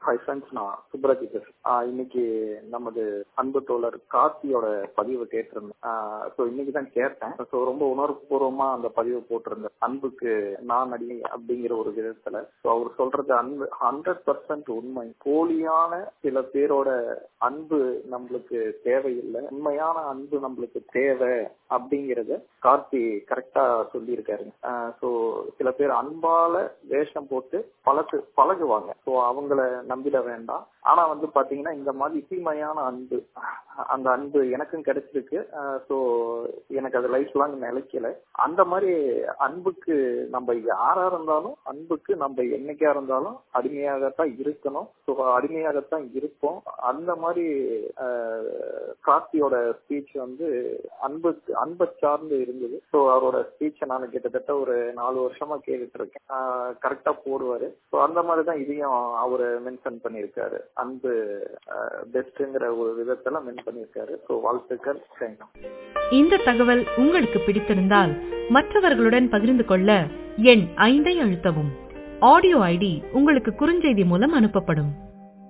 hi friends நான் சுப்ராஜி பேசுறேன் இன்னைக்கு நமது அன்பு தோழர் கார்த்தியோட பதிவு கேட்டிருந்தேன் ஸோ இன்னைக்கு தான் கேட்டேன் ஸோ ரொம்ப உணர்வுபூர்வமா அந்த பதிவு போட்டிருந்தேன் அன்புக்கு நான் அடி அப்படிங்கிற ஒரு விதத்துல ஸோ அவர் சொல்றது அன்பு ஹண்ட்ரட் பர்சன்ட் உண்மை போலியான சில பேரோட அன்பு நம்மளுக்கு தேவையில்லை உண்மையான அன்பு நம்மளுக்கு தேவை அப்படிங்கறத கார்த்தி கரெக்டா சொல்லியிருக்காருங்க ஸோ சில பேர் அன்பால வேஷம் போட்டு பழகு பழகுவாங்க ஸோ அவங்கள நம்பிட வேண்டாம் ஆனா வந்து பாத்தீங்கன்னா இந்த மாதிரி தீமையான அன்பு அந்த அன்பு எனக்கும் கிடைச்சிருக்கு ஸோ எனக்கு அது லைஃப் லாங் நிலைக்கல அந்த மாதிரி அன்புக்கு நம்ம யாரா இருந்தாலும் அன்புக்கு நம்ம என்னைக்கா இருந்தாலும் அடிமையாகத்தான் இருக்கணும் ஸோ அடிமையாகத்தான் இருப்போம் அந்த மாதிரி கார்த்தியோட ஸ்பீச் வந்து அன்புக்கு அன்பை சார்ந்து இருந்தது ஸோ அவரோட ஸ்பீச்சை நான் கிட்டத்தட்ட ஒரு நாலு வருஷமா கேட்டுட்டு இருக்கேன் கரெக்டா போடுவாரு ஸோ அந்த மாதிரி தான் இதையும் அவரு மென்ஷன் பண்ணியிருக்காரு அன்பு பெஸ்ட்ங்கிற ஒரு விதத்துல மென் பண்ணியிருக்காரு ஸோ வாழ்த்துக்கள் தேங்க்யூ இந்த தகவல் உங்களுக்கு பிடித்திருந்தால் மற்றவர்களுடன் பகிர்ந்து கொள்ள எண் ஐந்தை அழுத்தவும் ஆடியோ ஐடி உங்களுக்கு குறுஞ்செய்தி மூலம் அனுப்பப்படும்